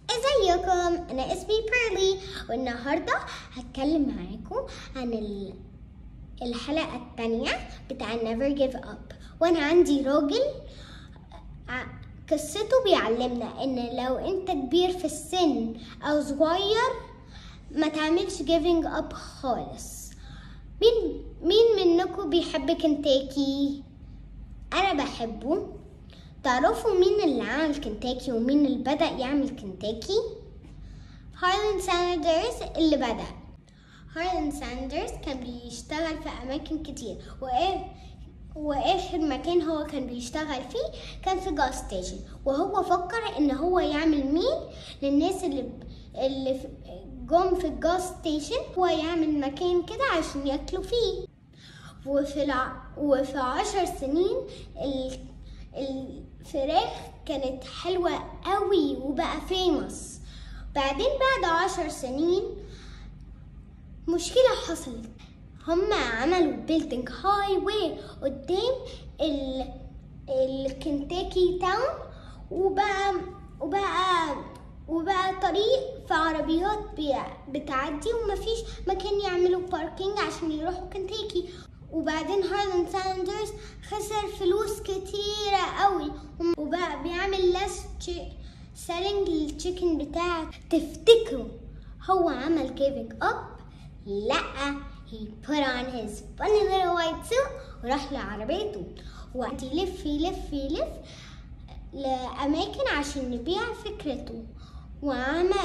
ازيكم انا اسمي بيرلي والنهارده هتكلم معاكم عن ال- الحلقه الثانيه بتاع never give up وانا عندي راجل ع- قصته بيعلمنا ان لو انت كبير في السن او صغير ما تعملش giving up خالص مين مين منكم بيحب كنتاكي انا بحبه تعرفوا مين اللي عمل كنتاكي ومين اللي بدأ يعمل كنتاكي هارلين ساندرز اللي بدأ هارلين ساندرز كان بيشتغل في أماكن كتير وإيه وآخر مكان هو كان بيشتغل فيه كان في جاز ستيشن وهو فكر إن هو يعمل مين للناس اللي اللي في- جم في الجاز ستيشن هو يعمل مكان كده عشان ياكلوا فيه وفي الع... وفي عشر سنين ال... الفراخ كانت حلوة قوي وبقى فيموس بعدين بعد عشر سنين مشكلة حصلت هما عملوا بيلدينج هاي واي قدام ال... الكنتاكي تاون وبقى وبقى وبقى طريق في عربيات بي- بتعدي ومفيش مكان يعملوا باركينج عشان يروحوا كنتاكي وبعدين هارلين ساندرز خسر فلوس كتيرة قوي وبقى بيعمل less سيلينج للتشيكن بتاعك تفتكروا هو عمل giving up لا he put on his funny little white suit وراح لعربيته وقعد يلف يلف يلف لأماكن عشان يبيع فكرته وعمل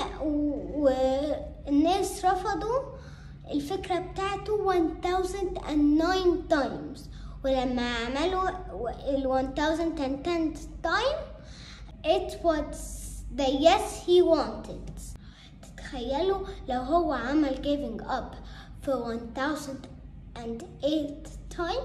والناس رفضوا الفكرة بتاعته 1009 times ولما عملوا ال 1010 time it was the yes he wanted تتخيلوا لو هو عمل giving up في 1008 time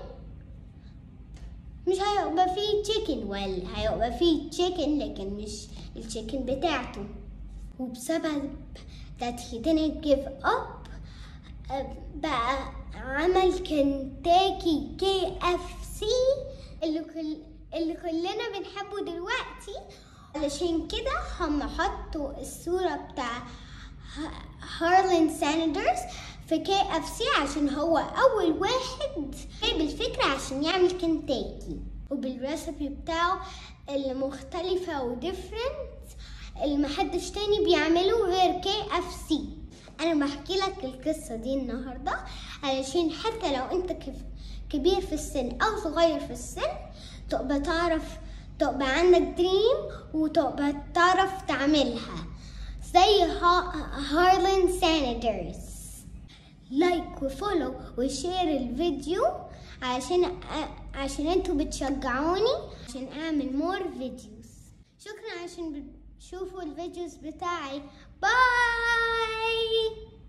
مش هيبقى فيه تشيكن ولا هيبقى فيه تشيكن لكن مش التشيكن بتاعته وبسبب that he didn't give up آه، بقى عمل كنتاكي كي اف سي اللي كل اللي كلنا بنحبه دلوقتي علشان كده هم حطوا الصورة بتاع ه- هارلين ساندرز في كي اف سي عشان هو اول واحد جايب الفكرة عشان يعمل كنتاكي وبالريسبي بتاعه اللي مختلفة وديفرنت اللي محدش تاني بيعمله غير كي اف سي انا بحكي لك القصة دي النهاردة علشان حتى لو انت كف- كبير في السن او صغير في السن تبقى تعرف تبقى عندك دريم وتبقى تعرف تعملها زي ها- هارلين ساندرز لايك وفولو وشير الفيديو عشان أ- عشان انتوا بتشجعوني عشان اعمل مور فيديوز شكرا عشان بتشوفوا الفيديوز بتاعي باي